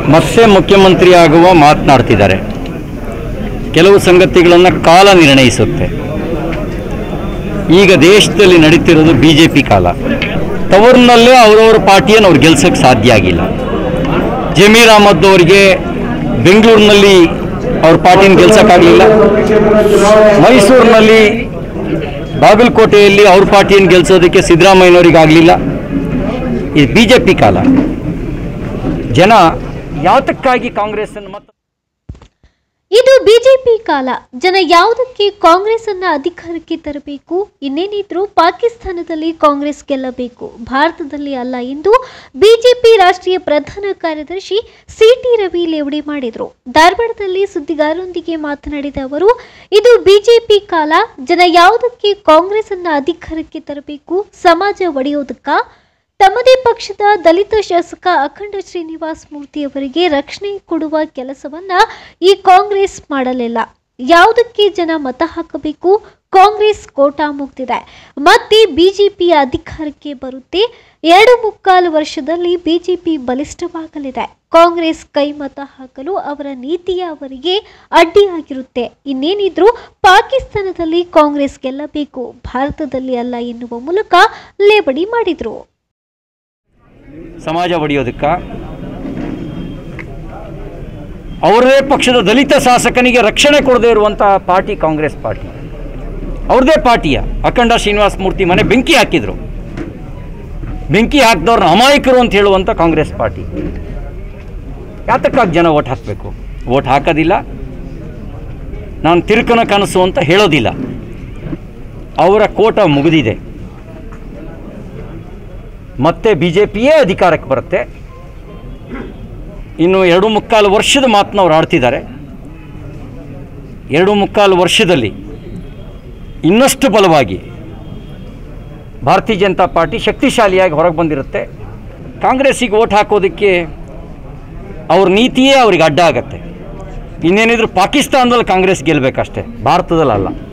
ಮತ್ತೆ ಮುಖ್ಯಮಂತ್ರಿ ಆಗುವ ಮಾತನಾಡ್ತಿದ್ದಾರೆ ಕೆಲವು ಸಂಗತಿಗಳನ್ನು ಕಾಲ ನಿರ್ಣಯಿಸುತ್ತೆ ಈಗ ದೇಶದಲ್ಲಿ ನಡೀತಿರೋದು ಬಿ ಜೆ ಪಿ ಕಾಲ ತವರಿನಲ್ಲೇ ಅವರವ್ರ ಪಾರ್ಟಿಯನ್ನು ಅವ್ರು ಗೆಲ್ಸಕ್ಕೆ ಸಾಧ್ಯ ಆಗಿಲ್ಲ ಜಮೀರ್ ಅಹಮದ್ ಅವರಿಗೆ ಬೆಂಗಳೂರಿನಲ್ಲಿ ಅವ್ರ ಪಾರ್ಟಿನ ಗೆಲ್ಸಕ್ಕಾಗಲಿಲ್ಲ ಮೈಸೂರಿನಲ್ಲಿ ಬಾಗಲಕೋಟೆಯಲ್ಲಿ ಅವ್ರ ಪಾರ್ಟಿಯನ್ನು ಗೆಲ್ಸೋದಕ್ಕೆ ಸಿದ್ದರಾಮಯ್ಯನವ್ರಿಗೆ ಆಗಲಿಲ್ಲ ಇದು ಬಿ ಜೆ ಪಿ ಕಾಲ ಜನ ಯಾತಕ್ಕಾಗಿ ಕಾಂಗ್ರೆಸ್ಸನ್ನು ಮತ್ತೆ ಇದು ಬಿಜೆಪಿ ಕಾಲ ಜನ ಯಾವುದಕ್ಕೆ ಕಾಂಗ್ರೆಸ್ ಅನ್ನ ಅಧಿಕಾರಕ್ಕೆ ತರಬೇಕು ಇನ್ನೇನಿದ್ರು ಪಾಕಿಸ್ತಾನದಲ್ಲಿ ಕಾಂಗ್ರೆಸ್ ಗೆಲ್ಲಬೇಕು ಭಾರತದಲ್ಲಿ ಅಲ್ಲ ಎಂದು ಬಿಜೆಪಿ ರಾಷ್ಟ್ರೀಯ ಪ್ರಧಾನ ಕಾರ್ಯದರ್ಶಿ ಸಿಟಿ ರವಿ ಲೇವಡಿ ಮಾಡಿದರು ಧಾರವಾಡದಲ್ಲಿ ಸುದ್ದಿಗಾರರೊಂದಿಗೆ ಮಾತನಾಡಿದ ಅವರು ಇದು ಬಿಜೆಪಿ ಕಾಲ ಜನ ಯಾವುದಕ್ಕೆ ಕಾಂಗ್ರೆಸ್ ಅನ್ನ ಅಧಿಕಾರಕ್ಕೆ ತರಬೇಕು ಸಮಾಜ ಒಡೆಯೋದಕ್ಕ ತಮ್ಮದೇ ಪಕ್ಷದ ದಲಿತ ಶಾಸಕ ಅಖಂಡ ಶ್ರೀನಿವಾಸ್ ಮೂರ್ತಿ ಅವರಿಗೆ ರಕ್ಷಣೆ ಕೊಡುವ ಕೆಲಸವನ್ನ ಈ ಕಾಂಗ್ರೆಸ್ ಮಾಡಲಿಲ್ಲ ಯಾವುದಕ್ಕೆ ಜನ ಮತ ಹಾಕಬೇಕು ಕಾಂಗ್ರೆಸ್ ಕೋಟಾ ಮುಗ್ದಿದೆ ಮತ್ತೆ ಬಿಜೆಪಿಯ ಅಧಿಕಾರಕ್ಕೆ ಬರುತ್ತೆ ಎರಡು ಮುಕ್ಕಾಲು ವರ್ಷದಲ್ಲಿ ಬಿಜೆಪಿ ಬಲಿಷ್ಠವಾಗಲಿದೆ ಕಾಂಗ್ರೆಸ್ ಕೈ ಮತ ಹಾಕಲು ಅವರ ನೀತಿಯ ಅವರಿಗೆ ಅಡ್ಡಿಯಾಗಿರುತ್ತೆ ಇನ್ನೇನಿದ್ರೂ ಪಾಕಿಸ್ತಾನದಲ್ಲಿ ಕಾಂಗ್ರೆಸ್ ಗೆಲ್ಲಬೇಕು ಭಾರತದಲ್ಲಿ ಅಲ್ಲ ಎನ್ನುವ ಮೂಲಕ ಲೇಬಡಿ ಮಾಡಿದ್ರು ಸಮಾಜ ಒಡೆಯೋದಕ್ಕ ಅವರದೇ ಪಕ್ಷದ ದಲಿತ ಶಾಸಕನಿಗೆ ರಕ್ಷಣೆ ಕೊಡದೇ ಇರುವಂಥ ಪಾರ್ಟಿ ಕಾಂಗ್ರೆಸ್ ಪಾರ್ಟಿ ಅವ್ರದೇ ಪಾರ್ಟಿಯ ಅಖಂಡ ಶ್ರೀನಿವಾಸ ಮೂರ್ತಿ ಮನೆ ಬೆಂಕಿ ಹಾಕಿದ್ರು ಬೆಂಕಿ ಹಾಕಿದವ್ರನ್ನ ಅಮಾಯಕರು ಅಂತ ಹೇಳುವಂಥ ಕಾಂಗ್ರೆಸ್ ಪಾರ್ಟಿ ಯಾತಕ್ಕಾಗಿ ಜನ ಓಟ್ ಹಾಕಬೇಕು ಓಟ್ ಹಾಕೋದಿಲ್ಲ ನಾನು ತಿರುಕನ ಕನಸು ಅಂತ ಹೇಳೋದಿಲ್ಲ ಅವರ ಕೋಟ ಮುಗಿದಿದೆ ಮತ್ತೆ ಬಿ ಜೆ ಪಿಯೇ ಅಧಿಕಾರಕ್ಕೆ ಬರುತ್ತೆ ಇನ್ನು ಎರಡು ಮುಕ್ಕಾಲು ವರ್ಷದ ಮಾತನ್ನ ಅವ್ರು ಆಡ್ತಿದ್ದಾರೆ ಎರಡು ಮುಕ್ಕಾಲು ವರ್ಷದಲ್ಲಿ ಇನ್ನಷ್ಟು ಬಲವಾಗಿ ಭಾರತೀಯ ಜನತಾ ಪಾರ್ಟಿ ಶಕ್ತಿಶಾಲಿಯಾಗಿ ಹೊರಗೆ ಬಂದಿರುತ್ತೆ ಕಾಂಗ್ರೆಸ್ಸಿಗೆ ಓಟ್ ಹಾಕೋದಕ್ಕೆ ಅವ್ರ ನೀತಿಯೇ ಅವ್ರಿಗೆ ಅಡ್ಡ ಆಗತ್ತೆ ಇನ್ನೇನಿದ್ರು ಪಾಕಿಸ್ತಾನದಲ್ಲಿ ಕಾಂಗ್ರೆಸ್ ಗೆಲ್ಲಬೇಕಷ್ಟೇ ಭಾರತದಲ್ಲಿ ಅಲ್ಲ